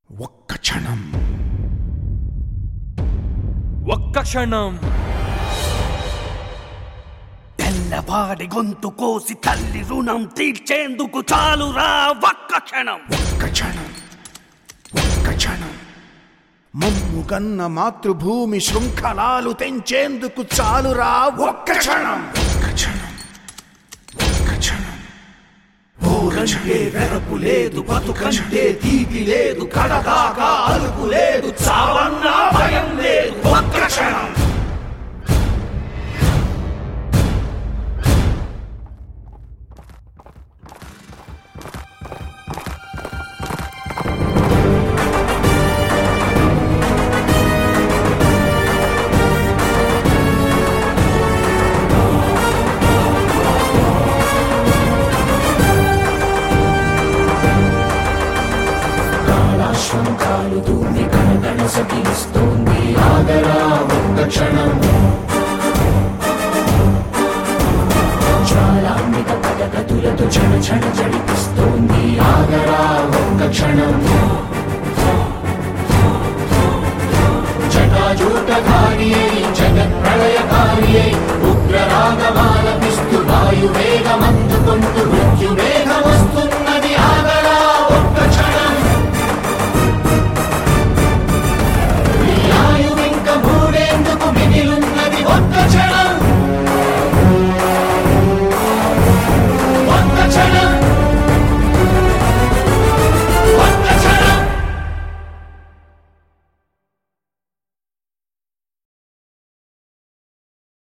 ఒక్క క్షణం ఒక్క క్షణం తెల్లవాడి గొంతు కోసి తల్లి రుణం తీర్చేందుకు చాలురా ఒక్క క్షణం ఒక్క క్షణం ఒక్క క్షణం మమ్ము కన్న మాతృభూమి శృంఖలాలు తెంచేందుకు చాలురా ఒక్క క్షణం ఒక్క క్షణం ఒక్క క్షణం ఊరంటే వెరపు లేదు బతుకంటే తీపి లేదు కడదాకా అలుపు లేదు చావన్నా భయం లేదు ఒక్క క్షణం కాలుతూంది కనకన సకిలిస్తోంది ఆగరా ఒక్క క్షణం జ్వాలాంబిక పదగతులతో చణ చణ జడిపిస్తోంది ఆగరా ఒక్క క్షణం జటాజూటధారియై జగత్ప్రళయకారియై ఉగ్రరాగమాలపిస్తు వాయువేగమంత